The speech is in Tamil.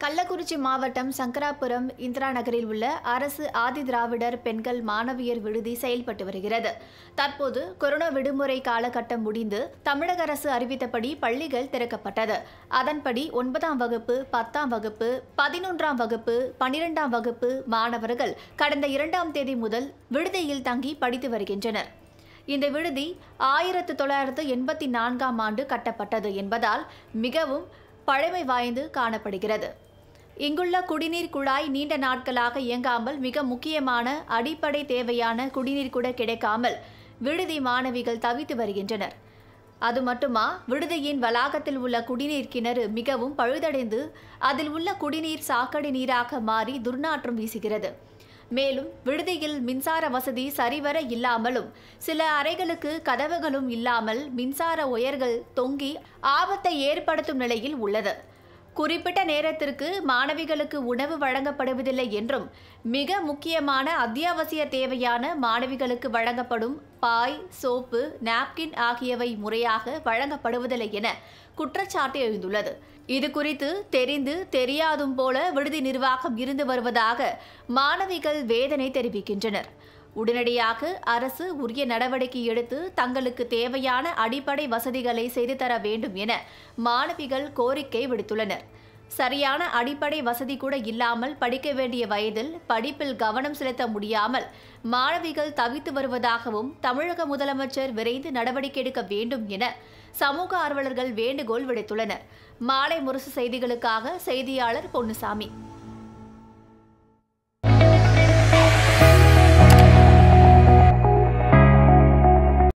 கள்ளக்குறிச்சி மாவட்டம் சங்கராபுரம் இந்திரா நகரில் உள்ள அரசு ஆதி திராவிடர் பெண்கள் மாணவியர் விடுதி செயல்பட்டு வருகிறது தற்போது கொரோனா விடுமுறை காலகட்டம் முடிந்து தமிழக அரசு அறிவித்தபடி பள்ளிகள் திறக்கப்பட்டது அதன்படி ஒன்பதாம் வகுப்பு பத்தாம் வகுப்பு பதினொன்றாம் வகுப்பு பனிரெண்டாம் வகுப்பு மாணவர்கள் கடந்த இரண்டாம் தேதி முதல் விடுதியில் தங்கி படித்து வருகின்றனர் இந்த விடுதி ஆயிரத்து தொள்ளாயிரத்து எண்பத்தி நான்காம் ஆண்டு கட்டப்பட்டது என்பதால் மிகவும் பழமை வாய்ந்து காணப்படுகிறது இங்குள்ள குடிநீர் குழாய் நீண்ட நாட்களாக இயங்காமல் மிக முக்கியமான அடிப்படை தேவையான குடிநீர் கூட கிடைக்காமல் விடுதி மாணவிகள் தவித்து வருகின்றனர் அது மட்டுமா விடுதியின் வளாகத்தில் உள்ள குடிநீர் கிணறு மிகவும் பழுதடைந்து அதில் உள்ள குடிநீர் சாக்கடை நீராக மாறி துர்நாற்றம் வீசுகிறது மேலும் விடுதியில் மின்சார வசதி சரிவர இல்லாமலும் சில அறைகளுக்கு கதவுகளும் இல்லாமல் மின்சார ஒயர்கள் தொங்கி ஆபத்தை ஏற்படுத்தும் நிலையில் உள்ளது குறிப்பிட்ட நேரத்திற்கு மாணவிகளுக்கு உணவு வழங்கப்படுவதில்லை என்றும் மிக முக்கியமான அத்தியாவசிய தேவையான மாணவிகளுக்கு வழங்கப்படும் பாய் சோப்பு நாப்கின் ஆகியவை முறையாக வழங்கப்படுவதில்லை என குற்றச்சாட்டு எழுந்துள்ளது இது குறித்து தெரிந்து தெரியாதும் போல விடுதி நிர்வாகம் இருந்து வருவதாக மாணவிகள் வேதனை தெரிவிக்கின்றனர் உடனடியாக அரசு உரிய நடவடிக்கை எடுத்து தங்களுக்கு தேவையான அடிப்படை வசதிகளை செய்து தர வேண்டும் என மாணவிகள் கோரிக்கை விடுத்துள்ளனர் சரியான அடிப்படை வசதி கூட இல்லாமல் படிக்க வேண்டிய வயதில் படிப்பில் கவனம் செலுத்த முடியாமல் மாணவிகள் தவித்து வருவதாகவும் தமிழக முதலமைச்சர் விரைந்து நடவடிக்கை எடுக்க வேண்டும் என சமூக ஆர்வலர்கள் வேண்டுகோள் விடுத்துள்ளனர் மாலை முரசு செய்திகளுக்காக செய்தியாளர் பொன்னுசாமி